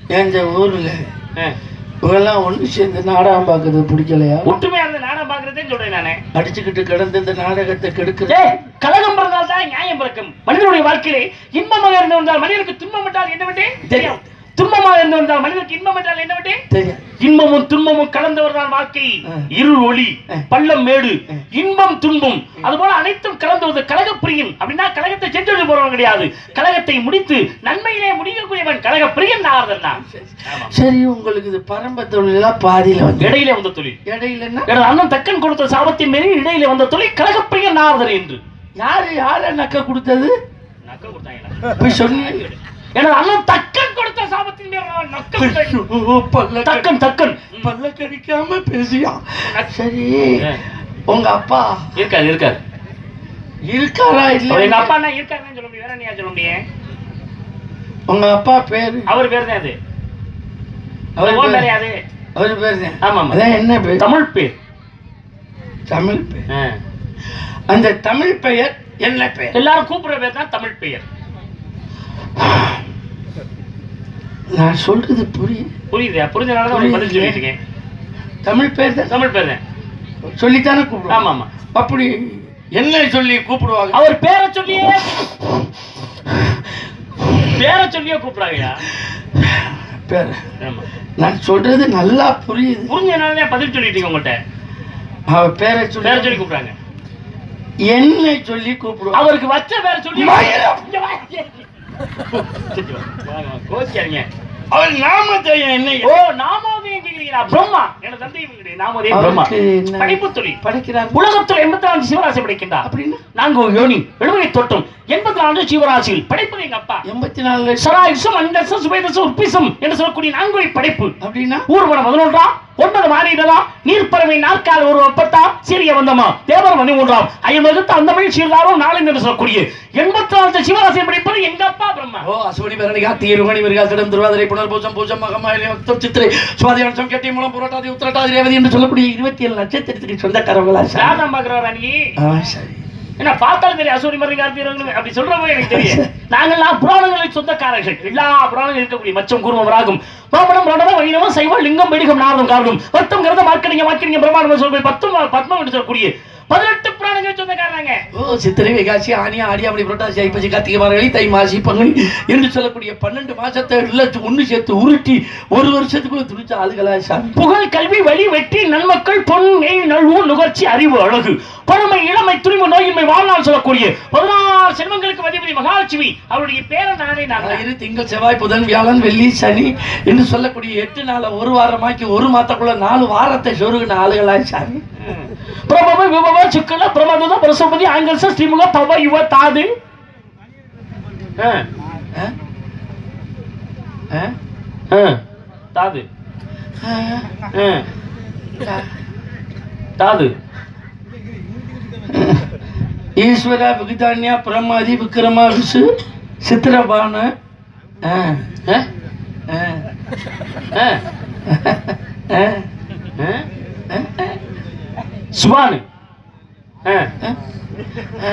எந்த ஊர்ல ஆ. இவங்கெல்லாம் ஒண்ணு சேர்ந்து நாடகம் பார்க்கறது பிடிக்கலையா ஒற்றுமையா இருந்து நாடகம் பாக்குறதே சொல்றேன் நானே அடிச்சுக்கிட்டு கிடந்து இந்த நாடகத்தை கெடுக்கிறது ஏய், கலகம் பிறந்தால் தான் நியாயம் பிறக்கும் மனிதனுடைய வாழ்க்கையிலே இன்பமாக இருந்து வந்தால் மனிதனுக்கு துன்பம் என்றால் என்ன விட்டு தெரியும் துன்பமாக இருந்து வந்தால் மனிதனுக்கு இன்பம் என்றால் என்ன விட்டு தெரியும் இன்பமும் துன்பமும் கலந்தவர்தான் வாழ்க்கை ஆ. இருள் ஒளி ஆ. பள்ளம் மேடு ஆ. இன்பம் துன்பம் அதுபோல அனைத்தும் கலந்துவது கழகப்பிரியன் அப்படின்னா கழகத்தை சென்று போறவன் கிடையாது கழகத்தை முடித்து நன்மையிலே முடிக்கக்கூடியவன் கழகப்பிரியன் ஆறுதல் தான் சரி உங்களுக்கு இது பரம்ப தொழிலா பாதியில வந்து இடையிலே வந்த தொழில் இடையிலன்னா எனது அண்ணன் தக்கன் கொடுத்த சாபத்தின் மீறி இடையிலே வந்த தொழில் கழகப்பிரியன் ஆறுதல் என்று யாரு யார நக்க கொடுத்தது நக்க கொடுத்தாங்களா போய் சொன்னீங்க எனது அண்ணன் தக்கன் கொடுத்த சாபத்தின் மீறி நான் நக்க கொடுத்தேன். ஐயோ, பல்ல கடி- தக்கன் தக்கன் பல்ல கடிக்காம பேசியா சரி ஆ. உங்க அப்பா இருக்காது இருக்காது இருக்காரா அவர் எங்க இல்ல அப்பா என்ன இருக்காருன்னு சொல்ல முடியும் வேற என்ன சொல்ல முடியும் உங்க அப்பா பேரு அவர் பேர் தான் அது அவர் அவர் பேரு- கிடையாது அவர் பேர் தான் ஆமா ஆமா அதான் என்ன பேர் தமிழ் பேர் தமிழ் பேர் ஆ. அந்த தமிழ் பெயர் என்ன பெயர் எல்லாரும் கூப்பிடுற பேர் தான் தமிழ் பெயர் நான் சொல்றது புரியுது புரியுதா புரிஞ்சனால தான் உங்களுக்கு பதில் சொல்லிட்டு இருக்கேன் தமிழ் பேர் தான் தமிழ் பேர் தான் சொல்லித்தானே கூப்பிடுவாங்க ஆமா ஆமா அப்படி என்ன சொல்லி கூப்பிடுவாங்க அவர் பேரை சொல்லியே பேரை சொல்லியே கூப்பிடுறாங்கய்யா பேர் ஆமா நான் சொல்றது நல்லா புரியுது புரிஞ்சனால தான் பதில் சொல்லிட்டீங்க உங்கள்கிட்ட அவ பேரை பேரை சொல்லி சொல்லி கூப்பிடுறாங்க என்ன சொல்லி கூப்பிடுவாங்க அவருக்கு வச்ச பேரை சொல்லி மயிலம். இங்க வா. சரி, வா. வாங்க, வாங்க. கோச்சிக்காதீங்க அவர் நாமத்தை என்ன ஓ நாமோதயம் கேக்குறீங்களா பிரம்மா எனது தந்தை இவங்களுடைய நாமோதயம் பிரம்மா அவருக்கு என்ன படிப்பு தொழில் படைக்கிறார் உலகத்தில் எண்பத்தி நான்கு சிவராசி படைக்கின்றார் அப்படின்னா நான்கு யோனி எழுபதை தொட்டும் எண்பத்தி நான்கு சிவராசியில் படைப்பது எங்க அப்பா எண்பத்தி நாலு லட்சம் சராயுசம் அண்டசம் சுபேதசம் உற்பிசம் என்று சொல்லக்கூடிய நான்கு படைப்பு அப்படின்னா ஊர்வலம் பதினொன்றாம் ஒன்பது மாறிடலாம் நீர்ப்பறவை நாற்கால் ஒரு ஒப்பத்தாம் சீரிய வந்தமா தேவர் மணி மூன்றாம் ஐம்பதுக்கு அந்த மணி சீர்தாரும் நாளை என்று சொல்லக்கூடிய எண்பத்தி நாலு சிவராசியை படிப்பது எங்க அப்பா பிரம்மா ஓ அசுவனி பரணி கார்த்திகை ருமணி மிருகாசிடம் திருவாதிரை புனர்பூசம் பூஜம் மகமாயிலே அக்தம் சித்திரை சுவாதி அம்சம் கெட்டி மூலம் புரட்டாதி உத்திரட்டாதி ரேவதி என்று சொல்லக்கூடிய இருபத்தி ஏழு நட்சத்திரத்துக்கு சொந்தக்காரங்களா சார் ராதம் பாக்குறவரா நீ ஆ, சரி என்ன பார்த்தாலும் தெரியும் அசூரி மருந்து கார்த்திகை அப்படி சொல்றவங்க எனக்கு தெரியும் நாங்கள்லாம் புராணங்களின் சொந்தக்காரர்கள் எல்லா புராணங்களும் இருக்கக்கூடிய மச்சம் கூர்மம் ராகும் பாபனம் ரணம் வைணவம் சைவம் லிங்கம் வெடிகம் நாரதம் காரணம் வர்த்தம் கருத மார்க்கணிங்க மார்க்கணிங்க பிரமாணம் சொல்லக்கூடிய பத்தும் பத்மம் என்று சொல்லக்கூடிய பதினெட்டு புராணங்கள் சொந்தக்காரங்க ஓ சித்திரை வைகாசி ஆனி ஆடி அப்படி புரட்டாசி ஐப்பசி கார்த்திகை மார்கழி தை மாசி பங்குனி என்று சொல்லக்கூடிய பன்னெண்டு மாசத்தை இல்ல ஒண்ணு சேர்த்து உருட்டி ஒரு வருஷத்துக்குள்ள துணிச்ச ஆளுகளா சாமி புகழ் கல்வி வழி வெற்றி நன்மக்கள் பொன் நெய் நல்வு நுகர்ச்சி அறிவு அழகு பழமை இளமை துணிவு நோயின்மை வாழ்நாள் சொல்லக்கூடிய பதினாறு செல்வங்களுக்கு அதிபதி மகாலட்சுமி அவருடைய பேரன் நானே நான் தான். ஞாயிறு திங்கள் செவ்வாய் புதன் வியாழன் வெள்ளி சனி என்று சொல்லக்கூடிய எட்டு நாளை ஒரு வாரமாக்கி ஒரு மாதத்துக்குள்ள நாலு வாரத்தை சொருகின ஆளுகளா சாமி பிரபவ விபவ சுக்கல பிரமதுத பிரசபதி ஆங்கல்ச ஸ்ரீமுக பவ யுவ தாது ஆ, ஆ? ஆ? ஆ, தாது ஆ? ஆ, தாது ஈஸ்வர விகிதான்யா பிரமாதி விக்ரமா விசு சித்திரபான ஆ, ஆ, ஆ, ஆ, ஆ, ஆ. ஆ, சுபானு ஆ, ஆ, ஆ.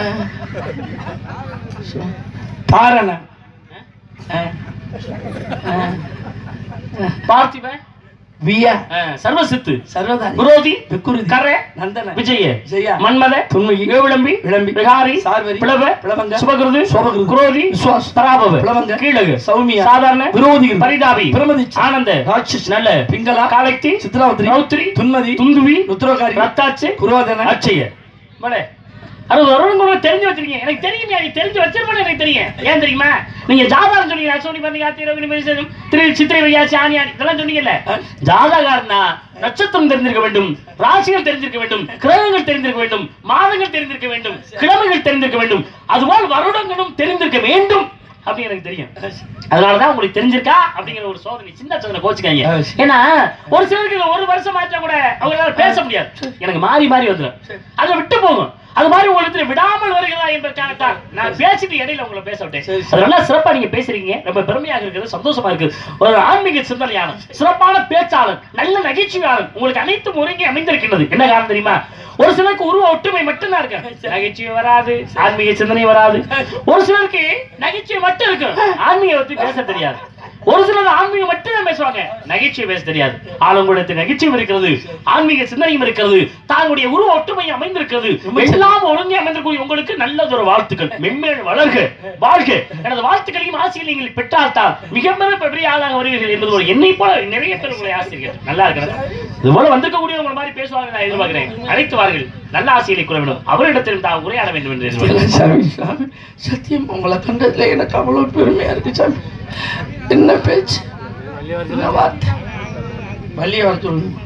தாரண ஆ, ஆ, பார்த்திபன் வியா ஆ, சர்வசித்து சர்வதாரி குரோதி விக்குருதி கரை நந்தன விஜய ஜெயா மன்மத துன்மயி ஏவிளம்பி விளம்பி விகாரி சார்வரி பிளவ பிளவங்க சுபகிருது சுபகிருது, குரோதி விஸ்வாஸ் பராபவ பிளவங்க கீழகு சௌமியா சாதாரண விரோதி பரிதாபி பிரமதி ஆனந்த ராட்சஸ் நல்ல பிங்களா காலக்தி சித்ராவத்ரி ரௌத்ரி துன்மதி துந்துவி ருத்ரோகாரி ரத்தாச்சு குரோதன அச்சய மலே அறுபது வருடங்களும் தெரிஞ்சு வச்சிருக்கீங்க எனக்கு தெரியுமே எனக்கு தெரிஞ்சு வச்சிருப்பேன்னு எனக்கு தெரியும் ஏன் தெரியுமா நீங்க ஜாதகம் சொன்னீங்க அசோனி பண்ணி காத்தி ரவி மேசம் திரு சித்திரை வையாசி ஆனி ஆனி இதெல்லாம் சொன்னீங்கல்ல ஜாதகாரனா நட்சத்திரம் தெரிஞ்சிருக்க வேண்டும் ராசிகள் தெரிஞ்சிருக்க வேண்டும் கிரகங்கள் தெரிஞ்சிருக்க வேண்டும் மாதங்கள் தெரிஞ்சிருக்க வேண்டும் கிழமைகள் தெரிஞ்சிருக்க வேண்டும் அதுபோல் வருடங்களும் தெரிந்திருக்க வேண்டும் அப்படின்னு எனக்கு தெரியும் அதனாலதான் உங்களுக்கு தெரிஞ்சிருக்கா அப்படிங்கிற ஒரு சோதனை சின்ன சோதனை கோச்சுக்காங்க ஏன்னா ஒரு சிலருக்கு இந்த ஒரு வருஷம் ஆச்சா கூட அவங்களால பேச முடியாது எனக்கு மாறி மாறி வந்துடும் அதை விட்டு போகும் அது மாதிரி உங்களுக்கு விடாமல் வருகிறதா என்பதற்காகத்தான் நான் பேசிட்டு இடையில உங்களை பேச விட்டேன் சரி, சரி. அது நல்லா சிறப்பா நீங்க பேசுறீங்க ரொம்ப பெருமையாக இருக்குது சந்தோஷமா இருக்கு ஒரு ஆன்மீக சிந்தனையாளர் சிறப்பான பேச்சாளர் நல்ல நகைச்சுவையாளர் உங்களுக்கு அனைத்தும் ஒருங்கி அமைந்திருக்கின்றது என்ன காரணம் தெரியுமா ஒரு சிலருக்கு உருவ ஒற்றுமை மட்டும்தான் இருக்கு நகைச்சுவை வராது ஆன்மீக சிந்தனை வராது ஒரு சிலருக்கு நகைச்சுவை மட்டும் இருக்கும் ஆன்மீக பத்தி பேச தெரியாது ஒரு சிலர் ஆன்மீகம் மட்டும் தான் பேசுவாங்க நகைச்சுவை பேச தெரியாது ஆளுங்களுக்கு நகைச்சுவை இருக்கிறது ஆன்மீக சிந்தனையும் இருக்கிறது தாங்களுடைய உருவ ஒற்றுமை அமைந்திருக்கிறது எல்லாம் ஒழுங்கே அமைந்திருக்கூடிய உங்களுக்கு நல்லதொரு வாழ்த்துக்கள் மென்மேல் வளர்க வாழ்க எனது வாழ்த்துக்களையும் ஆசைகளை நீங்கள் பெற்றால்தான் மிக மிக பெரிய ஆளாக வருவீர்கள் என்பது ஒரு என்னை போல நிறைய பேர் உங்களை ஆசிரியர் நல்லா இருக்கிறது இது போல வந்திருக்கக்கூடிய உங்களை மாதிரி பேசுவாங்க நான் எதிர்பார்க்கிறேன் அழைத்து வாருங்கள் நல்ல ஆசைகளை கூற வேண்டும் அவரிடத்திலும் தான் உரையாட வேண்டும் என்று எதிர்பார்க்கிறேன் இல்ல சாமி சாமி சத்தியம் உங்களை கண்டதுல எனக்கு அவ்வளவு பெருமையா இருக்கு சாமி என்ன பேச்சு என்ன வார்த்தை வள்ளிய வர சொல்லுங்க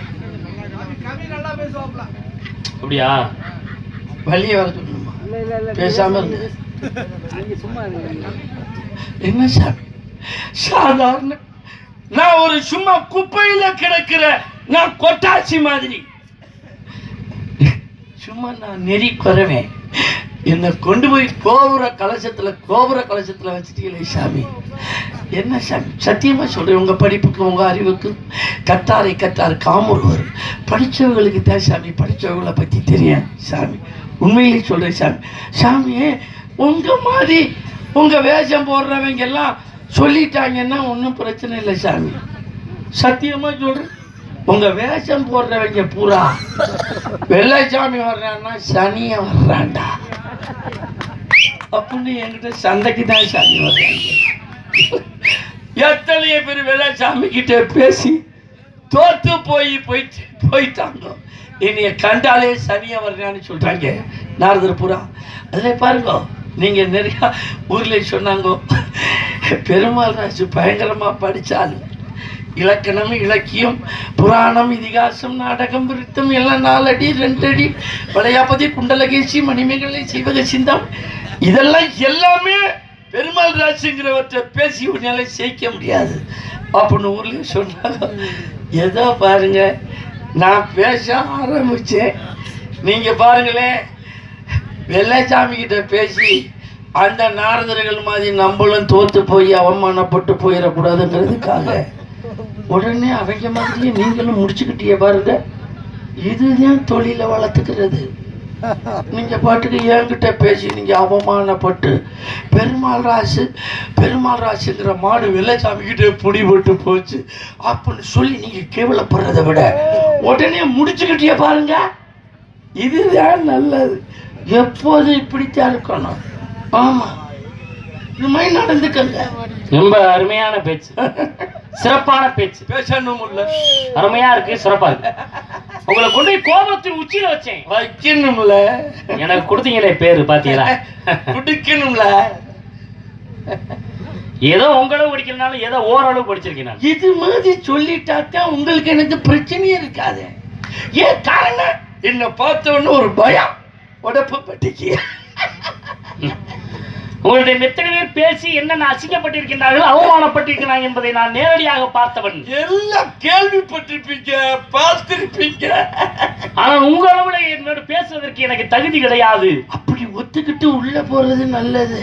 அப்படியா வள்ளிய வர சொல்லுமா பேசாம இருந்து என்ன சாமி சாதாரண நான் ஒரு சும்மா குப்பையில கிடக்கிற நான் கொட்டாச்சி மாதிரி சும்மா நான் நெறி குறைவேன் என்னை கொண்டு போய் கோபுர கலசத்துல கோபுர கலசத்துல வச்சுட்டீங்களே சாமி என்ன சாமி சத்தியமா சொல்றேன் உங்க படிப்புக்கு உங்க அறிவுக்கு கத்தாரை கத்தார் காமுருவர் படிச்சவங்களுக்கு தான் சாமி படிச்சவங்களை பத்தி தெரியும் சாமி உண்மையிலே சொல்றேன் சாமி சாமி உங்க மாதிரி உங்க வேஷம் போடுறவங்க எல்லாம் சொல்லிட்டாங்கன்னா ஒன்றும் பிரச்சனை இல்லை சாமி சத்தியமா சொல்றேன் உங்க வேஷம் போடுறவங்க பூரா வெள்ளைச்சாமி வர்றான்னா சனிய வர்றான்டா அப்படின்னு என்கிட்ட சண்டைக்கு தான் சாமி வர்றாங்க எத்தனையோ பேர் வெள்ளைச்சாமி கிட்ட பேசி தோத்து போய் போயிட்டு போயிட்டாங்க என்னைய கண்டாலே சனிய வர்றான்னு சொல்றாங்க நாரதர் பூரா அதில் பாருங்க நீங்க நிறைய ஊர்ல சொன்னாங்க பெருமாள் ராஜு பயங்கரமா படிச்சாலும் இலக்கணம் இலக்கியம் புராணம் இதிகாசம் நாடகம் விருத்தம் எல்லாம் நாலடி ரெண்டடி வளையாபதி குண்டலகேசி மணிமேகலை சீவக சிந்தம் இதெல்லாம் எல்லாமே பெருமாள் ராஜுங்கிறவற்றை பேசி உன்னால ஜெயிக்க முடியாது அப்படின்னு ஊர்ல சொன்னாங்க ஏதோ பாருங்க நான் பேச ஆரம்பிச்சேன் நீங்க பாருங்களேன் வெள்ளைச்சாமி கிட்ட பேசி அந்த நாரதர்கள் மாதிரி நம்மளும் தோத்து போய் அவமானப்பட்டு போயிடக்கூடாதுங்கிறதுக்காக உடனே அவங்க மாதிரியே நீங்களும் முடிச்சுக்கிட்டே பாருங்க இதுதான் தொழிலை வளர்த்துக்கிறது நீங்க பாட்டுக்கு என்கிட்ட பேசி நீங்க அவமானப்பட்டு பெருமாள் ராசு பெருமாள் ராசுங்கிற மாடு வெள்ளச்சாமி கிட்ட பிடிபட்டு போச்சு அப்படின்னு சொல்லி நீங்க கேவலப்படுறதை விட உடனே முடிச்சுக்கிட்டே பாருங்க இதுதான் நல்லது எப்போதும் இப்படித்தான் இருக்கணும் ஆமா இது மாதிரி நடந்துக்கங்க ரொம்ப அருமையான பேச்சு சிறப்பான பேச்சு பேசணும் இல்ல அருமையா இருக்கு சிறப்பா இருக்கு உங்களை கொண்டு போய் கோபத்தின் உச்சியில வச்சேன் வைக்கணும்ல எனக்கு கொடுத்தீங்களே பேரு பாத்தீங்களா குடிக்கணும்ல ஏதோ உங்களவு படிக்கிறனாலும் ஏதோ ஓரளவு படிச்சிருக்கேன் நான் இது மாதிரி சொல்லிட்டாத்தான் உங்களுக்கு எனக்கு பிரச்சனையே இருக்காது ஏன் காரணம் என்ன பார்த்த உடனே ஒரு பயம் உடப்பு பட்டிக்கு உங்களுடைய மெத்தனை பேர் பேசி என்னென்ன அசிங்கப்பட்டிருக்கின்றார்கள் அவமானப்பட்டிருக்கிறாங்க என்பதை நான் நேரடியாக பார்த்தவன் எல்லாம் கேள்விப்பட்டிருப்பீங்க பார்த்திருப்பீங்க ஆனால் உங்க அளவுல என்னோட பேசுவதற்கு எனக்கு தகுதி கிடையாது அப்படி ஒத்துக்கிட்டு உள்ள போறது நல்லது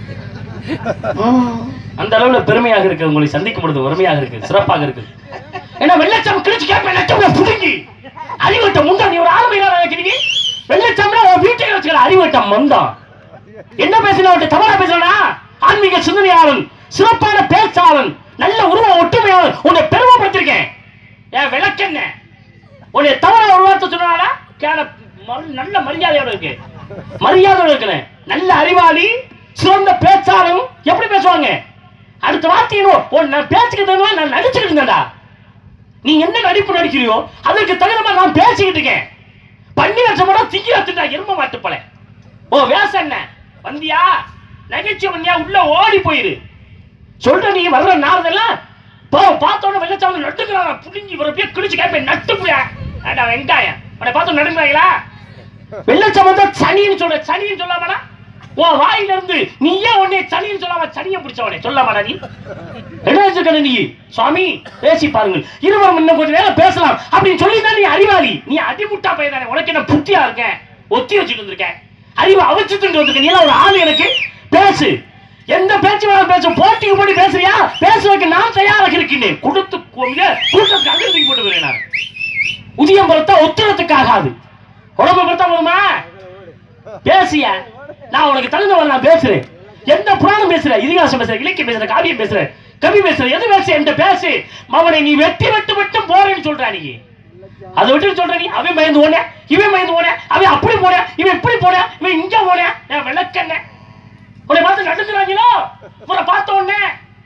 ம். அந்த அளவுல பெருமையாக இருக்கு உங்களை சந்திக்கும் பொழுது வறுமையாக இருக்கு சிறப்பாக இருக்கு ஏன்னா வெள்ளச்சாமி கிழிச்சு கேட்பேன் லட்சம் புடுங்கி அறிவட்டம் முந்தா நீ ஒரு ஆளுமையாக நினைக்கிறீங்க வெள்ளச்சாமினா உன் வீட்டை வச்சுக்கிற அறிவட்டம் மந்தான் என்ன பேசினா அவன்கிட்ட தவறா பேசுறா ஆன்மீக சிந்தனையாளன் சிறப்பான பேச்சாளன் நல்ல உருவ ஒற்றுமையாளன் உன்னை பெருமைப்படுத்திருக்கேன் ஏன் விளக்கென்ன உன்னை தவறா ஒரு வார்த்தை சொன்னாலா கேன மரி- நல்ல மரியாதையோட இருக்கு மரியாதையோட இருக்கிறேன் நல்ல அறிவாளி சிறந்த பேச்சாளன் எப்படி பேசுவாங்க அடுத்த வார்த்தையும் உன் நான் பேசிக்கிட்டு இருந்தேன், நான் நடிச்சுக்கிட்டு இருந்தேன்டா நீ என்ன நடிப்பு நடிக்கிறியோ அதற்கு தகுந்த மாதிரி நான் பேசிக்கிட்டு இருக்கேன் பண்ணி வச்சோம்னா திங்கி வச்சுட்டா எரும மாட்டுப்பல ஓ வேஷம் என்ன வந்தியா நகைச்சுவை வந்தியா உள்ள ஓடி போயிரு சொல்ற நீ வர்ற நாரதெல்லாம் போ பார்த்தோன்னு வெள்ளச்சாமி நட்டுக்கிறாங்க புடிங்கி ஒரு பேர் கிழிச்சு கேட்பேன் நட்டு புடியா ஏடா வெங்காயம் உன்னை பார்த்து நடுங்கிறாங்களா வெள்ளச்சாமி தான் சனின்னு சொல்ற சனின்னு சொல்லாமடா உன் வாயில இருந்து நீ ஏன் உன்னை சனின்னு சொல்லாம சனியை பிடிச்சவனே சொல்லாமடா நீ என்ன வச்சிருக்க நீ சுவாமி பேசி பாருங்கள் இருவரும் இன்னும் கொஞ்சம் நேரம் பேசலாம் அப்படின்னு சொல்லி நீ அறிவாளி நீ அடிமுட்டா பையன் தானே உனக்கு என்ன புத்தியா இருக்க ஒத்தி வச்சுட்டு வந்திருக்க அறிவு அவிச்சுட்டு வந்திருக்க நீ எல்லாம் ஒரு ஆள் எனக்கு பேசு எந்த பேச்சு வேணாலும் பேசு போட்டிக்கு போட்டி பேசுறியா பேசுவதற்கு நான் தயாராக இருக்கின்றேன் கொடுத்து கொங்க கூட்டத்துக்கு அங்கிருந்து போட்டு போறேன் நான் உதியம் பொறுத்தா ஒத்துறதுக்கு ஆகாது உடம்பு பொறுத்தா போதுமா பேசிய நான் உனக்கு தகுந்தவன் நான் பேசுறேன் எந்த புராணம் பேசுற இதிகாசம் பேசுற இலக்கியம் பேசுற காவியம் பேசுற கவி பேசுற எது பேசு என்கிட்ட பேசு அவனை நீ வெட்டி வெட்டு மட்டும் போறேன்னு சொல்றா நீ அதை விட்டு சொல்ற நீ அவன் பயந்து போன இவன் பயந்து போன அவன் அப்படி போன இவன் இப்படி போன இவன் இங்க போன நான் விளக்கண்ண உன்னை பார்த்து நடுக்கிறாங்களோ உன்னை பார்த்த உடனே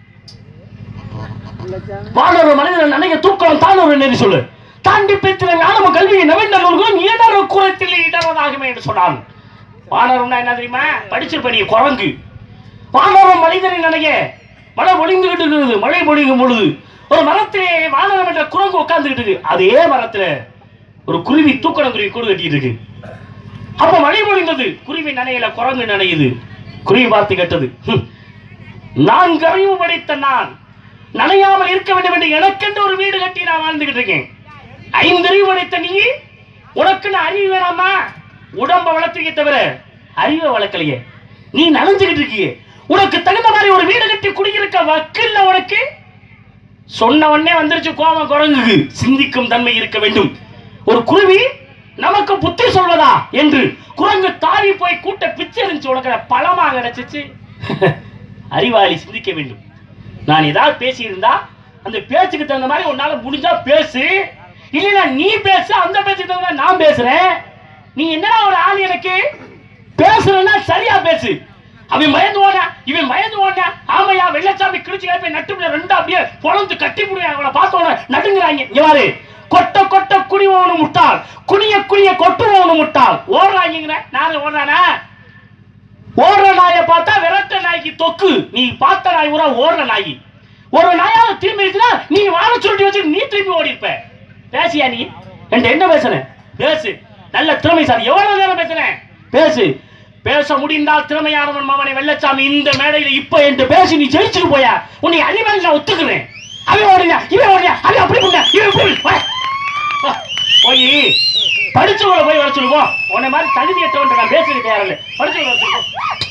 வானொரு மனிதன் நினைக்க தூக்கம் தான் ஒரு நெறி சொல்லு தாண்டி பேச்சின ஞானம கல்வியை நவீனர்களும் ஈடர கூறத்தில் இடறதாகுமே என்று சொன்னான் வானரம்னா என்ன தெரியுமா படிச்சிருப்ப நீ குரங்கு வானரம் மனிதனை நினைக்க மழை பொழிந்துகிட்டு இருக்குது மழை பொழியும் பொழுது ஒரு மரத்திலே வானரம் என்ற குரங்கு உட்கார்ந்துகிட்டு இருக்கு அதே மரத்துல ஒரு குருவி தூக்கணம் குருவி கூடு கட்டிட்டு இருக்கு அப்ப மழை பொழிந்தது குருவி நனையல குரங்கு நனையுது குருவி பார்த்து கேட்டது "ஹம், நான் கறிவு படைத்த நான் நனையாமல் இருக்க வேண்டும் என்று எனக்கென்று ஒரு வீடு கட்டி நான் வாழ்ந்துகிட்டு இருக்கேன் ஐந்தறிவு படைத்த நீ உனக்குன்னு அறிவு வேணாமா உடம்ப வளர்த்துக்க தவிர அறிவை வளர்க்கலையே நீ நனைஞ்சுகிட்டு இருக்கியே உனக்கு தகுந்த மாதிரி ஒரு வீடு கட்டி குடியிருக்க வக்கில்ல உனக்கு சொன்ன உடனே வந்துருச்சு கோபம் குரங்குக்கு சிந்திக்கும் தன்மை இருக்க வேண்டும் ஒரு குருவி நமக்கு புத்தி சொல்வதா என்று குரங்கு தாவி போய் கூட்ட பிச்சை இருந்துச்சு உனக்கு பழமா கிடைச்சிச்சு அறிவாளி சிந்திக்க வேண்டும் நான் ஏதாவது பேசியிருந்தா அந்த பேச்சுக்கு தகுந்த மாதிரி உன்னால முடிஞ்சா பேசு இல்லைன்னா நீ பேசு அந்த பேச்சுக்கு தகுந்த மாதிரி நான் பேசுறேன் நீ என்னடா ஒரு ஆள் எனக்கு பேசுறேன்னா சரியா பேசு அவன் பயந்து ஓனா இவன் பயந்து ஓனா ஆமையா வெள்ளச்சாமி கிழிச்சு போய் நட்டு ரெண்டு அப்படியே பொழந்து கட்டி முடியும் அவளை பார்த்தோட நடுங்குறாங்க இங்க பாரு கொட்ட கொட்ட குடிவோனு முட்டாள் குனிய குனிய கொட்டுவோனு முட்டாள் ஓடுறாங்க நானே ஓடுறானா ஓடுற நாயை பார்த்தா விரட்ட நாய்க்கு தொக்கு நீ பார்த்த நாய் பூரா ஓடுற நாய் ஒரு நாயாவது திரும்பி இருக்குன்னா நீ வாழ சுருட்டி வச்சு நீ திரும்பி ஓடி இருப்ப பேசியா நீ என்கிட்ட என்ன பேசுன பேசு நல்ல திறமை சார் எவ்வளவு நேரம் பேசுனேன் பேசு பேச முடிந்தால் திறமையானவன் மவனை வெள்ளச்சாமி இந்த மேடையில இப்ப என்கிட்ட பேசி நீ ஜெயிச்சுட்டு போயா உன்னை அறிவாளி நான் ஒத்துக்கிறேன் அவன் ஓடினா இவன் ஓடினா அவன் அப்படி பண்ண இவன் இப்படி வா. வா. போய் படிச்சவங்களை போய் வர சொல்லுவோம் உன்னை மாதிரி தகுதியற்றவன் நான் பேசிக்கிட்டு யாரும் படிச்சவங்களை வர சொல்லுவோம்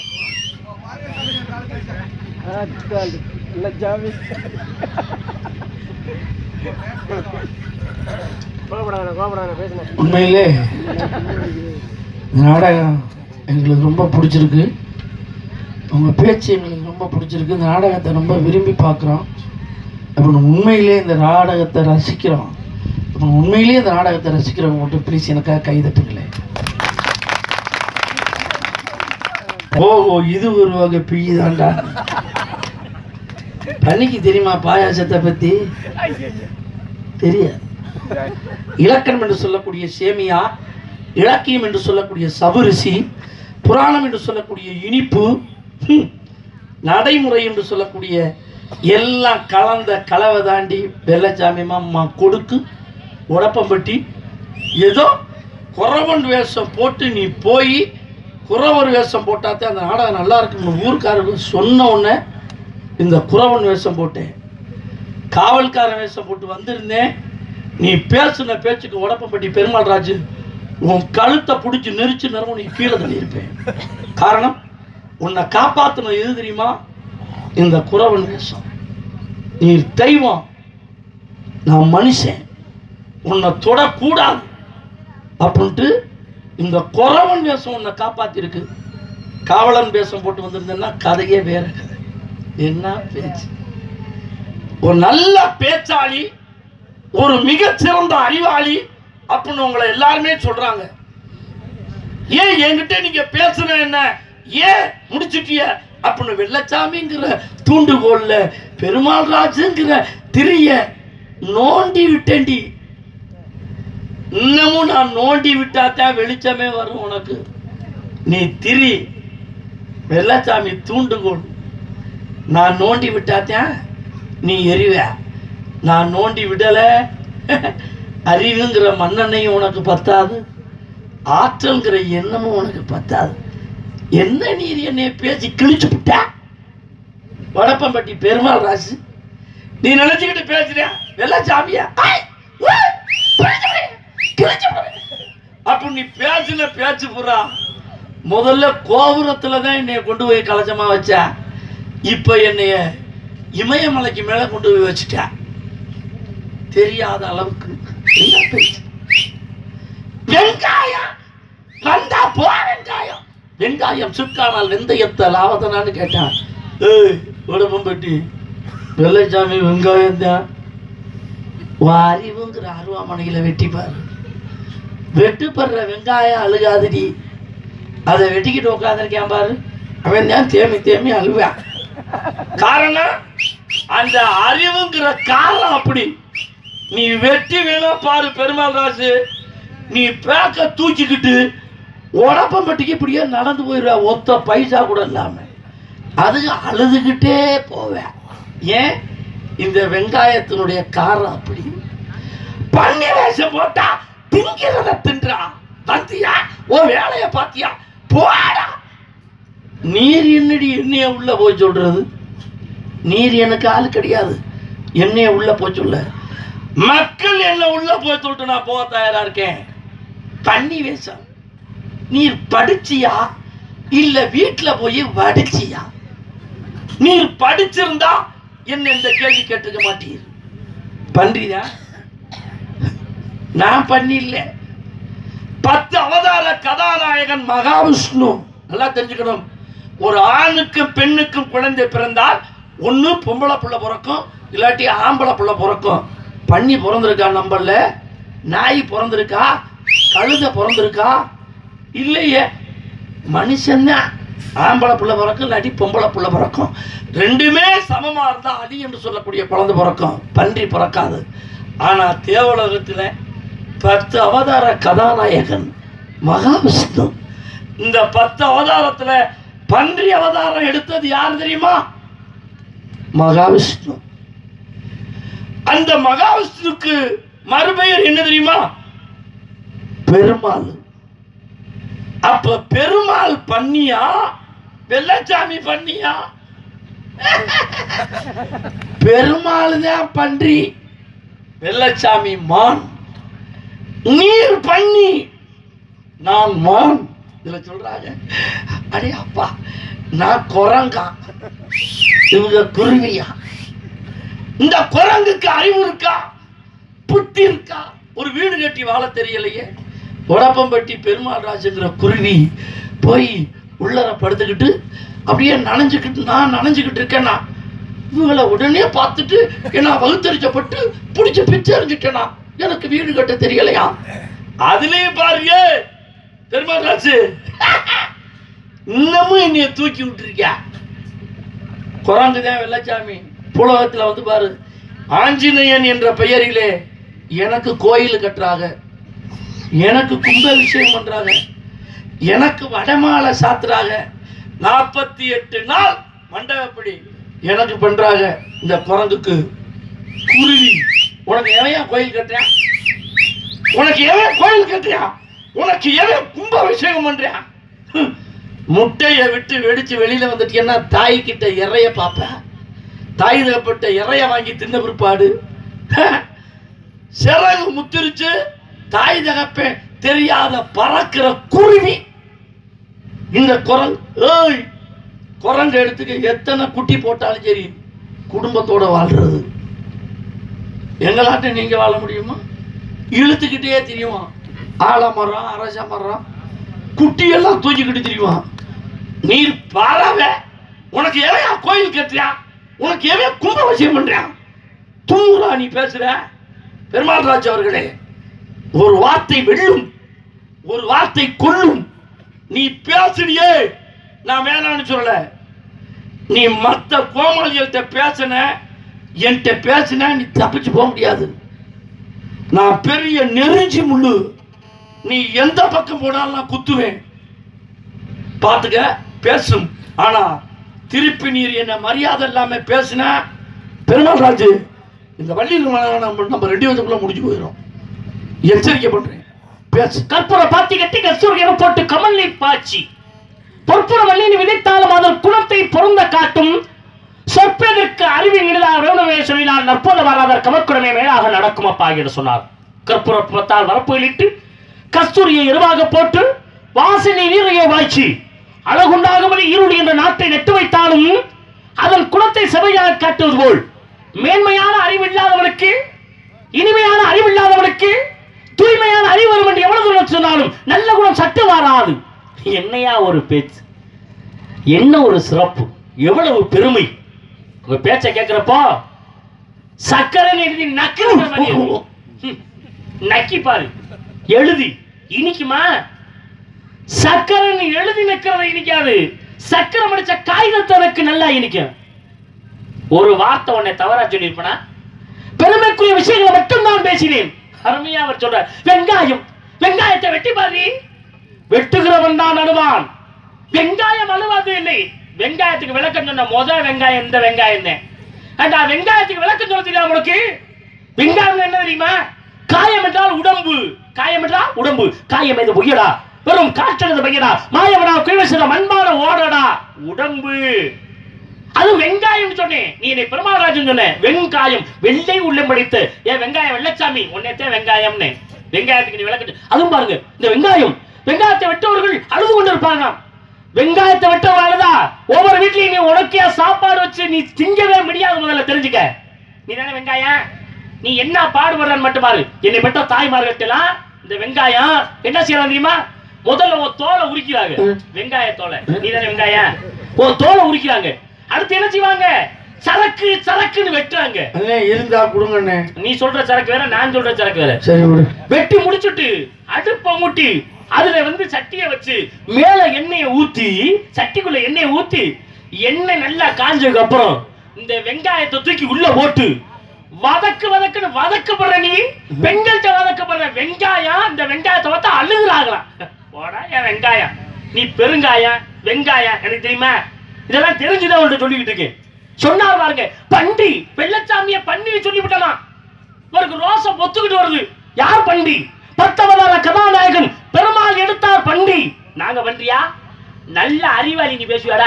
உண்மையிலே இந்த நாடகம் எங்களுக்கு ரொம்ப பிடிச்சிருக்கு உங்கள் பேச்சு எங்களுக்கு ரொம்ப பிடிச்சிருக்கு இந்த நாடகத்தை ரொம்ப விரும்பி பார்க்குறோம் அப்புறம் உண்மையிலே இந்த நாடகத்தை ரசிக்கிறோம் அப்புறம் உண்மையிலேயே இந்த நாடகத்தை ரசிக்கிறவங்க மட்டும் ப்ளீஸ் எனக்காக கைதட்டுங்களேன் ஓஹோ இது ஒரு வகை பிய் தான்டா பன்னிக்கு தெரியுமா பாயாசத்தை பற்றி தெரியாது இலக்கணம் என்று சொல்லக்கூடிய சேமியா இலக்கியம் என்று சொல்லக்கூடிய சபரிசி புராணம் என்று சொல்லக்கூடிய இனிப்பு ஹம், நடைமுறை என்று சொல்லக்கூடிய எல்லாம் கலந்த கலவை தாண்டி வெள்ளச்சாமி மாமா கொடுக்கு உடப்பம்பட்டி ஏதோ குறவன் வேஷம் போட்டு நீ போய் குறவர் வேஷம் போட்டாத்தே அந்த நாடகம் நல்லா இருக்குன்னு ஊர்க்காரர்கள் சொன்ன உடனே இந்த குறவன் வேஷம் போட்டேன் காவல்காரன் வேஷம் போட்டு வந்திருந்தேன் நீ பேசுன பேச்சுக்கு உடப்பம்பட்டி பெருமாள் ராஜு உன் கழுத்தை பிடிச்சி நெரிச்சு நிறமும் நீ கீழே தள்ளியிருப்பேன் காரணம் உன்னை காப்பாற்றணும் எது தெரியுமா இந்த குறவன் வேஷம் நீ தெய்வம் நான் மனுஷன் உன்னை தொடக்கூடாது அப்படின்ட்டு இந்த குறவன் வேஷம் உன்னை காப்பாத்திருக்கு காவலன் வேஷம் போட்டு வந்திருந்தேன்னா கதையே வேற கதை என்ன பேச்சு ஒரு நல்ல பேச்சாளி ஒரு மிகச்சிறந்த அறிவாளி அப்படின்னு உங்களை எல்லாருமே சொல்றாங்க ஏன் என்கிட்ட நீங்க பேசுன என்ன ஏன் முடிச்சிட்டிய அப்படின்னு வெள்ளச்சாமிங்கிற தூண்டுகோல்ல பெருமாள் ராஜுங்கிற திரிய நோண்டி விட்டேன்டி இன்னமும் நான் நோண்டி விட்டாத்தான் வெளிச்சமே வரும் உனக்கு நீ திரி வெள்ளச்சாமி தூண்டுகோல் நான் நோண்டி விட்டாத்தான் நீ எரிவ நான் நோண்டி விடல அறிவுங்கிற மண்ணெண்ணையும் உனக்கு பத்தாது ஆற்றல்ங்கிற எண்ணமும் உனக்கு பத்தாது என்ன நீர் என்னைய பேசி கிழிச்சு விட்ட வடப்பம்பட்டி பெருமாள் ராசு நீ நினைச்சுக்கிட்டு பேசுறியா வெள்ளச்சாமியா ஐ, உ, கிழிச்சு விடு, கிழிச்சு விடு. அப்ப நீ பேசுன பேச்சு புறா முதல்ல கோபுரத்துல தான் என்னைய கொண்டு போய் கலச்சமா வச்ச இப்ப என்னைய இமயமலைக்கு மேல கொண்டு போய் வச்சுட்ட தெரியாத அளவுக்கு என்ன பேச்சு வெங்காயம் வந்தா போ வெங்காயம் வெங்காயம் சுக்கானால் வெந்தயத்தை லாவதனான்னு கேட்டான் ஏய் உடம்பம்பட்டி வெள்ளைச்சாமி வெங்காயம் தான் அறிவுங்கிற அருவாமனையில வெட்டிப்பாரு வெட்டுப்படுற வெங்காயம் அழுகாதடி அதை வெட்டிக்கிட்டு உட்காந்துருக்கேன் பாரு அவன் தான் தேமி தேமி அழுவான் காரணம் அந்த அறிவுங்கிற காரணம் அப்படி நீ வெட்டி வேணா பாரு பெருமாள் ராசு நீ பேக்க தூக்கிக்கிட்டு உடப்பம்பட்டிக்கு இப்படியே நடந்து போயிடுவ ஒத்த பைசா கூட இல்லாம அதுக்கு அழுதுகிட்டே போவேன் ஏன் இந்த வெங்காயத்தினுடைய காரம் அப்படி பண்ணி வேஷம் போட்டா திங்கிறத தின்றா பாத்தியா ஓ வேலைய பாத்தியா போடா நீர் என்னடி என்னைய உள்ள போய் சொல்றது நீர் எனக்கு ஆள் கிடையாது என்னைய உள்ள போய் சொல்ல மக்கள் என்ன உள்ள போய் சொல்லிட்டு நான் போக தயாரா இருக்கேன் பண்ணி வேஷம் நீர் படிச்சியா இல்ல வீட்டுல போய் வடிச்சியா நீர் படிச்சிருந்தா என்ன இந்த கேள்வி கேட்டுக்க மாட்டீர் பன்றிதா நான் பண்ணில்ல பத்து அவதார கதாநாயகன் மகாவிஷ்ணு நல்லா தெரிஞ்சுக்கணும் ஒரு ஆணுக்கும் பெண்ணுக்கும் குழந்தை பிறந்தால் ஒண்ணு பொம்பளை புள்ள பிறக்கும் இல்லாட்டி ஆம்பளை புள்ள பிறக்கும் பண்ணி பிறந்திருக்கா நம்பர்ல நாய் பிறந்திருக்கா கழுத பிறந்திருக்கா இல்லையே மனுஷன்தான் ஆம்பளை புள்ள பிறக்கும் இல்லாட்டி பொம்பளை புள்ள பிறக்கும் ரெண்டுமே சமமா இருந்தா அடி என்று சொல்லக்கூடிய குழந்தை பிறக்கும் பன்றி பிறக்காது ஆனா தேவலோகத்துல பத்து அவதார கதாநாயகன் மகாவிஷ்ணு இந்த பத்து அவதாரத்துல பன்றி அவதாரம் எடுத்தது யார் தெரியுமா மகாவிஷ்ணு அந்த மகாவிஷ்ணுக்கு மறுபெயர் என்ன தெரியுமா பெருமாள் அப்ப பெருமாள் பண்ணியா வெள்ளச்சாமி பண்ணியா பெருமாள் தான் பன்றி வெள்ளச்சாமி மான் நீர் பண்ணி நான் மான் இதுல சொல்றாங்க அடே அப்பா நான் குரங்கா இவங்க குருவியா இந்த குரங்குக்கு அறிவு இருக்கா புத்தி இருக்கா ஒரு வீடு கட்டி வாழ தெரியலையே உடப்பம்பட்டி பெருமாள் ராஜுங்கிற குருவி போய் உள்ளர படுத்துக்கிட்டு அப்படியே நனைஞ்சுக்கிட்டு நான் நனைஞ்சுக்கிட்டு இருக்கேன்னா இவங்களை உடனே பார்த்துட்டு என்ன வகுத்தறிச்சப்பட்டு பிடிச்ச பிச்சை எறிஞ்சிட்டேனா எனக்கு வீடு கட்ட தெரியலையா அதுலயே பாருங்க பெருமாள் ராஜு இன்னமும் என்னைய தூக்கி விட்டுருக்கியா குரங்கு தான் வெள்ளச்சாமி புலகத்துல வந்து பாரு ஆஞ்சநேயன் என்ற பெயரிலே எனக்கு கோயில் கட்டுறாங்க எனக்கு கும்பாபிஷேகம் பண்றாங்க எனக்கு வடமாலை சாத்துறாங்க நாற்பத்தி எட்டு நாள் மண்டபப்படி எனக்கு பண்றாங்க இந்த குரங்குக்கு குருவி உனக்கு எவையா கோயில் கட்டுறேன் உனக்கு எவன் கோயில் கட்டுறியா உனக்கு எவன் கும்பாபிஷேகம் பண்றியா ஹம். முட்டைய விட்டு வெடிச்சு வெளியில வந்துட்டீங்கன்னா தாய் கிட்ட இறைய பார்ப்பேன் தாய் தகப்பட்ட இறைய வாங்கி தின்ன பிற்பாடு சிறகு முத்திருச்சு தாய் தகப்பன் தெரியாத பறக்கிற குருவி இந்த குரங்கு ஏய் குரங்கு எடுத்துக்க எத்தனை குட்டி போட்டாலும் சரி குடும்பத்தோட வாழ்றது எங்களாட்ட நீங்க வாழ முடியுமா இழுத்துக்கிட்டே தெரியுமா ஆலமரம் அரச மரம் குட்டியெல்லாம் தூக்கிக்கிட்டு தெரியுமா நீர் பறவை உனக்கு எவையா கோயில் கட்டுறியா உனக்கு எவையா கும்பாபிஷேகம் பண்றியா தூங்குறா நீ பேசுற பெருமாள் ராஜ் அவர்களே ஒரு வார்த்தை வெல்லும் ஒரு வார்த்தை கொல்லும் நீ பேசுறியே நான் வேணான்னு சொல்லல நீ மத்த கோமாளிகள்கிட்ட பேசின என்கிட்ட பேசின நீ தப்பிச்சு போக முடியாது நான் பெரிய நெருஞ்சி முள்ளு நீ எந்த பக்கம் போனாலும் நான் குத்துவேன் பார்த்துக்க பேசும் ஆனா திருப்பி நீர் என்ன மரியாதை இல்லாம பேசின பெருமாள் ராஜு இந்த வள்ளியில் நம்ம நம்ம ரெண்டு வருஷத்துக்குள்ள முடிஞ்சு போயிடும் எச்சரிக்கை பண்றேன் பேசு கற்பூர பாத்தி கட்டி கஸ்தூரியனை போட்டு கமல் நீர் பாய்ச்சி பொற்புற வள்ளியின் விதைத்தாலும் அதன் குணத்தை பொருந்த காட்டும் சொற்பதற்கு அறிவின் இனிதாக வேணுமே சொல்லினால் நற்போத வராதர் கமற்குடமே மேலாக நடக்கும் அப்பா என்று சொன்னார் கற்பூர பத்தால் வரப்புகளிட்டு கஸ்தூரியை எருவாக போட்டு வாசனை நீரையை வாய்ச்சி அழகுண்டாகும்படி இருள் என்ற நாட்டை நெட்டு வைத்தாலும் அதன் குணத்தை செவையாக காட்டுவது போல் மேன்மையான அறிவில்லாதவனுக்கு இனிமையான அறிவில்லாதவனுக்கு தூய்மையான அறிவு வரும் என்று எவ்வளவு தூரம் சொன்னாலும் நல்ல குணம் சட்டு மாறாது என்னையா ஒரு பேச்சு என்ன ஒரு சிறப்பு எவ்வளவு பெருமை உங்க பேச்ச கேக்குறப்போ சக்கரைன்னு எழுதி நக்குற மாதிரி இருக்கு. ஹம். நக்கி பாரு எழுதி இனிக்குமா சக்கரைன்னு எழுதி நிக்கிறது இனிக்காது சக்கரை மடிச்ச காகிதத்தை எனக்கு நல்லா இனிக்கும் ஒரு வார்த்தை உன்னை தவறா சொல்லியிருப்பனா பெருமைக்குரிய விஷயங்களை மட்டும் நான் பேசினேன் அருமையா அவர் சொல்றார் வெங்காயம் வெங்காயத்தை வெட்டி பாரு வெட்டுகிறவன் தான் அழுவான் வெங்காயம் அழுவாது இல்லை வெங்காயத்துக்கு விளக்கம் சொன்ன முத வெங்காயம் இந்த வெங்காயம் தான் அண்டா வெங்காயத்துக்கு விளக்கம் சொல்ல தெரியுமா உனக்கு வெங்காயம் என்ன தெரியுமா காயம் என்றால் உடம்பு காயம் என்றால் உடம்பு காயம் இது பொய்யடா வெறும் காற்றெழுது பையடா மாயவடா குயவசன மண்பான ஓடடா உடம்பு அது வெங்காயம் சொன்னேன் நீ என்னை பெருமாள்ராஜன் சொன்ன வெங்காயம் வெள்ளை உள்ளம் படித்து ஏன் வெங்காயம் வெள்ளச்சாமி உன்னைத்தே வெங்காயம்னு வெங்காயத்துக்கு நீ விளக்கு அதுவும் பாருங்க இந்த வெங்காயம் வெங்காயத்தை வெட்டவர்கள் அழுது கொண்டு இருப்பாங்க வெங்காயத்தை வெட்டவங்க அழுதா ஒவ்வொரு வீட்லயும் நீ உனக்கே சாப்பாடு வச்சு நீ திங்கவே முடியாது முதல்ல தெரிஞ்சுக்க நீ தானே வெங்காயம் நீ என்ன பாடுபடுறன்னு மட்டும் பாரு என்னை பெற்ற தாய்மார்கள்ட்டெல்லாம் இந்த வெங்காயம் என்ன செய்யறாங்க தெரியுமா முதல்ல உன் தோலை உரிக்கிறாங்க ம். வெங்காய தோலை நீ தானே வெங்காயம் உன் தோலை உரிக்கிறாங்க அடுத்து என்ன செய்வாங்க சரக்கு சரக்குன்னு வெட்டுறாங்க அண்ணே இருந்தா கொடுங்கண்ணே நீ சொல்ற சரக்கு வேற நான் சொல்ற சரக்கு வேற சரி விடு வெட்டி முடிச்சுட்டு அடுப்ப மூட்டி அதுல வந்து சட்டியை வச்சு மேல எண்ணெயை ஊத்தி சட்டிக்குள்ள எண்ணெயை ஊத்தி எண்ணெய் நல்லா காஞ்சதுக்கு அப்புறம் இந்த வெங்காயத்தை தூக்கி உள்ள போட்டு வதக்கு வதக்குன்னு வதக்கப்படுற நீ பெண்கள்கிட்ட வதக்கப்படுற வெங்காயம் இந்த வெங்காயத்தை பார்த்தா அழுகுறாங்களாம் போடா என் வெங்காயம் நீ பெருங்காயம் வெங்காயம் எனக்கு தெரியுமா இதெல்லாம் தெரிஞ்சுதான் உன்கிட்ட சொல்லிக்கிட்டு இருக்கேன் சொன்னார் பாருங்க பண்டி வெள்ளச்சாமிய பண்ணி சொல்லிவிட்டலாம் இவருக்கு ரோசம் ஒத்துக்கிட்டு வருது யார் பண்டி பத்தவதார கதாநாயகன் பெருமாள் எடுத்தார் பண்டி நாங்க பண்டியா நல்ல அறிவாளி நீ பேசுவாடா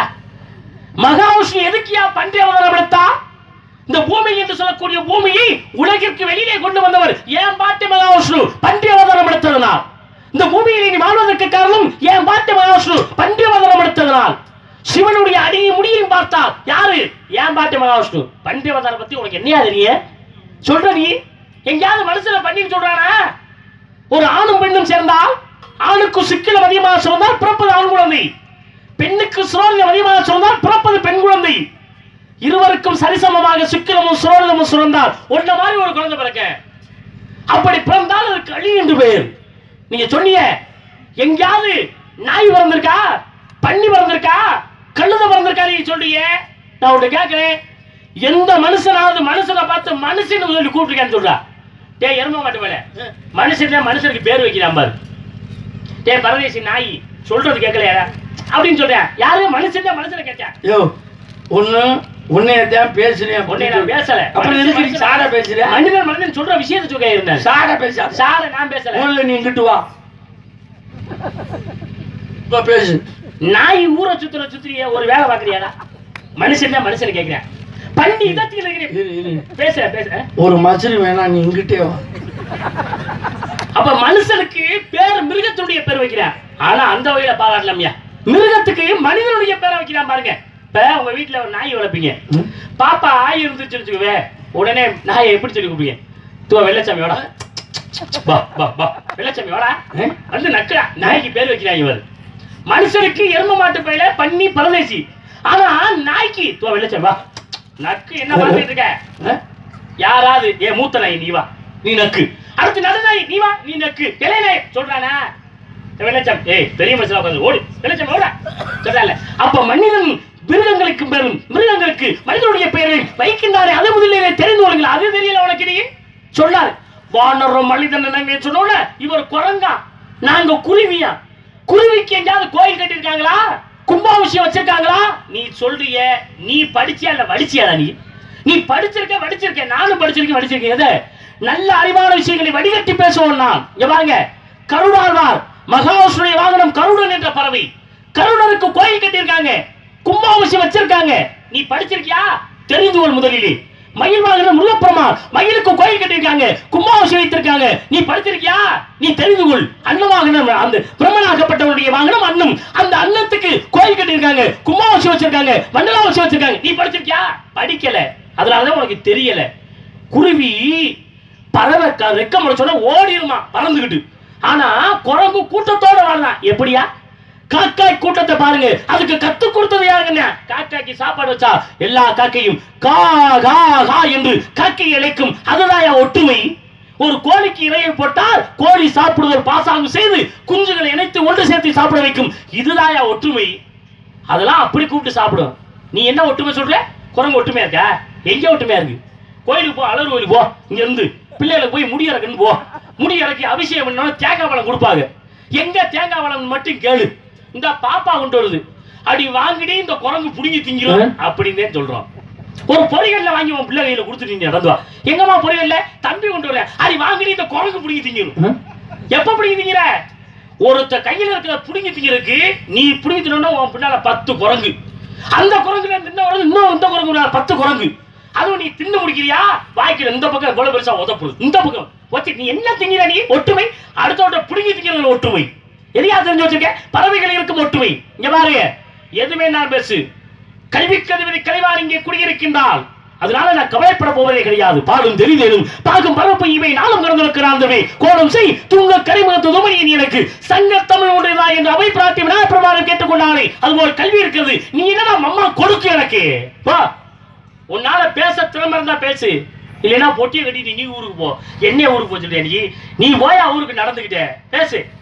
மகாவிஷ்ணு எதுக்கியா பண்டி அவதாரம் எடுத்தா இந்த பூமி என்று சொல்லக்கூடிய பூமியை உலகிற்கு வெளியிலே கொண்டு வந்தவர் ஏன் பாட்டி மகாவிஷ்ணு பண்டி அவதாரம் எடுத்ததனால் இந்த பூமியில் நீ வாழ்வதற்கு காரணம் ஏன் பாட்டி மகாவிஷ்ணு பண்டி அவதாரம் எடுத்ததனால் சிவனுடைய அடியை முடியும் பார்த்தால் யாரு ஏன் பாட்டி மகாவிஷ்ணு பண்டி அவதாரம் பத்தி உனக்கு என்னையா தெரியும் சொல்ற நீ எங்கேயாவது மனுஷனை பண்ணி சொல்றானா ஒரு ஆணும் பெண்ணும் சேர்ந்தால் ஆணுக்கு சிக்கலம் அதிகமாக சொன்னால் பிறப்பது ஆண் குழந்தை பெண்ணுக்கு சுரோகம் அதிகமாக சொன்னால் பிறப்பது பெண் குழந்தை இருவருக்கும் சரிசமமாக சிக்கலமும் சுரோகமும் சுரந்தால் ஒன்ன மாதிரி ஒரு குழந்தை பிறக்க அப்படி பிறந்தால் அது களி என்று பெயர் நீங்க சொன்னீங்க எங்கேயாவது நாய் பிறந்திருக்கா பன்னி பிறந்திருக்கா கழுத பிறந்திருக்கா நீங்க சொல்றீங்க நான் உன்கிட்ட கேட்கிறேன் எந்த மனுஷனாவது மனுஷனை பார்த்து மனுஷன் சொல்லி கூப்பிட்டுருக்கான்னு சொல்றா டேய் எரும மாட்டு மேல மனுஷன் மனுஷனுக்கு பேர் வைக்கிறான் பாரு டேய் பரதேசி நாய் சொல்றது கேட்கலையா அப்படின்னு சொல்றேன் யாரு மனுஷன் தான் மனுஷனை கேட்டேன் யோ ஒண்ணு உன்னையத்தான் பேசுறேன் உன்னை நான் பேசல அப்புறம் எதுக்கு நீ சாட பேசுற மனிதன் மனிதன் சொல்ற விஷயத்தை சொல்ல இருந்தேன் சாட பேசாத சார நான் பேசல முதல்ல நீ இங்கிட்டு வா இப்ப பேசு நாய் ஊரை சுத்துற சுத்துறிய ஒரு வேலை பாக்குறியாடா மனுஷன் தான் மனுஷனை கேட்கிறேன் பண்ணி இதத்தில் இருக்கிறேன் இரு, இரு. பேசுற பேசுற ஒரு மச்சரி வேணா நீ இங்கிட்டே வா அப்ப மனுஷனுக்கு பேர் மிருகத்துடைய பேர் வைக்கிறான் ஆனா அந்த வகையில பாராட்டலாம்யா மிருகத்துக்கு மனிதனுடைய பேரை வைக்கிறான் பாருங்க இப்ப உங்க வீட்டுல ஒரு நாய் வளர்ப்பீங்க ம். பாப்பா ஆய் இருந்துச்சு வச்சுக்கவே உடனே நாயை எப்படி சொல்லி கூப்பிடுங்க தூ வெள்ளச்சாமி வாடா வா வா வா வெள்ளச்சாமி வாடா ஏ? வந்து நக்குறா நாய்க்கு பேர் வைக்கிறாங்க இவர் மனுஷனுக்கு எரும மாட்டு பையில பண்ணி பரதேசி ஆனா நாய்க்கு தூ வெள்ளச்சாமி வா நக்கு என்ன பண்ணிட்டு இருக்க ஆ? யாராவது ஏ மூத்த நாய் நீ வா நீ நக்கு அடுத்து நடு நாய் நீ வா நீ நக்கு இளைய நாய் சொல்றானா வெள்ளச்சம் ஏய் பெரிய மனுஷனா உட்காந்து ஓடு வெள்ளச்சம் ஓட சொல்றால அப்ப மனிதன் மிருகங்களுக்கு பெரும் மிருகங்களுக்கு மனிதனுடைய பெயரை வைக்கின்றாரே அது முதலிலே தெரிந்து கொள்ளுங்கள் அது தெரியல உனக்கு நீ சொன்னார் வானரும் மனிதன் நாங்க சொன்னோட இவர் குரங்கா நாங்க குருவியா குருவிக்கு எங்கேயாவது கோயில் கட்டியிருக்காங்களா கும்பாபிஷேகம் வச்சிருக்காங்களா நீ சொல்றிய நீ படிச்சியா இல்ல வடிச்சியாடா நீ நீ படிச்சிருக்க வடிச்சிருக்க நானும் படிச்சிருக்கேன் வடிச்சிருக்கேன் எது நல்ல அறிவான விஷயங்களை வடிகட்டி பேசுவோம் நான் இங்க பாருங்க கருடாழ்வார் மகாவிஷ்ணுடைய வாகனம் கருடன் என்ற பறவை கருடனுக்கு கோயில் கட்டியிருக்காங்க கும்பாபிஷேகம் வச்சிருக்காங்க நீ படிச்சிருக்கியா தெரிந்து கொள் முதலிலே மயில் வாகனம் முருகப்பெருமான் மயிலுக்கு கோயில் கட்டியிருக்காங்க கும்பாபிஷேகம் வைத்திருக்காங்க நீ படிச்சிருக்கியா நீ தெரிந்து கொள் அன்னவாகனம் அந்த பிரம்மனாகப்பட்டவருடைய வாகனம் அன்னம் அந்த அன்னத்துக்கு கோயில் கட்டியிருக்காங்க கும்பாபிஷேகம் வச்சிருக்காங்க மண்டலாபிஷேகம் வச்சிருக்காங்க நீ படிச்சிருக்கியா படிக்கல அதனாலதான் உனக்கு தெரியல குருவி பறவை க- ரெக்க முறை சொன்னா ஓடிருமா பறந்துகிட்டு ஆனா குரங்கு கூட்டத்தோட வாழலாம் எப்படியா காக்காய் கூட்டத்தை பாருங்க அதுக்கு கத்து கொடுத்தது யாருங்க காக்காய்க்கு சாப்பாடு வச்சா எல்லா காக்கையும் கா கா கா என்று காக்கை இழைக்கும் அதுதான் ஒற்றுமை ஒரு கோழிக்கு இரையை போட்டால் கோழி சாப்பிடுதல் பாசாங்கு செய்து குஞ்சுகளை இணைத்து ஒன்று சேர்த்து சாப்பிட வைக்கும் இதுதான் ஒற்றுமை அதெல்லாம் அப்படி கூப்பிட்டு சாப்பிடும் நீ என்ன ஒற்றுமை சொல்ற குரங்கு ஒற்றுமையா இருக்கா எங்க ஒற்றுமையா இருக்கு கோயிலுக்கு போ அலர் கோயிலுக்கு போ இங்க இருந்து பிள்ளைகளுக்கு போய் முடி இறக்குன்னு போ முடி இறக்கி அபிஷேகம் பண்ணா தேங்காய் பழம் கொடுப்பாங்க எங்க தேங்காய் பழம் மட்டும் கேளு இந்த பாப்பா கொண்டு வருது அடி வாங்கிடி இந்த குரங்கு புடுங்கி திங்கிறோம் அப்படின்னு சொல்றோம் ஒரு பொறிகள்ல வாங்கி உன் பிள்ளை கையில கொடுத்துட்டீங்க நடந்துவா எங்கம்மா பொறிகள்ல தம்பி கொண்டு வர அடி வாங்கிடி இந்த குரங்கு புடுங்கி திங்கிறோம் எப்ப புடுங்கி திங்கிற ஒருத்த கையில இருக்கிற புடுங்கி திங்கிறதுக்கு நீ புடுங்கி தின்னா உன் பின்னால பத்து குரங்கு அந்த குரங்குல தின்ன வருது இன்னும் இந்த குரங்கு பின்னால பத்து குரங்கு அதுவும் நீ தின்னு முடிக்கிறியா வாய்க்கிற இந்த பக்கம் இவ்வளவு பெருசா உதப்புது இந்த பக்கம் வச்சு நீ என்ன திங்கிற நீ ஒற்றுமை அடுத்தவட்ட புடுங்கி திங்கிறது ஒற்றுமை எதையா தெரிஞ்சு வச்சிருக்க பறவைகள் இருக்கும் ஒற்றுமை இங்க பாருங்க எதுவுமே நான் பேசு கல்வி கதிபதி கலைவார் இங்கே குடியிருக்கின்றால் அதனால நான் கவலைப்பட போவதே கிடையாது பாடும் தெரிந்தேனும் பார்க்கும் பரப்பு இவை நாளும் கடந்திருக்கிறாந்தவே கோலம் செய் தூங்க கரிமுகத்து துமணியின் எனக்கு சங்க தமிழ் ஒன்றுதான் என்று அவை பிரார்த்தி விநாயகப்பிரமாணம் கேட்டுக்கொண்டானே அதுபோல் கல்வி இருக்குது நீ என்னடா அம்மா கொடுக்கு எனக்கு வா உன்னால பேச திறமை இருந்தா பேசு இல்லைன்னா பொட்டியை கட்டிட்டு நீ ஊருக்கு போ என்ன ஊருக்கு போச்சுட்டு நீ நீ போயா ஊருக்கு நடந்துக்கிட்டே பேசு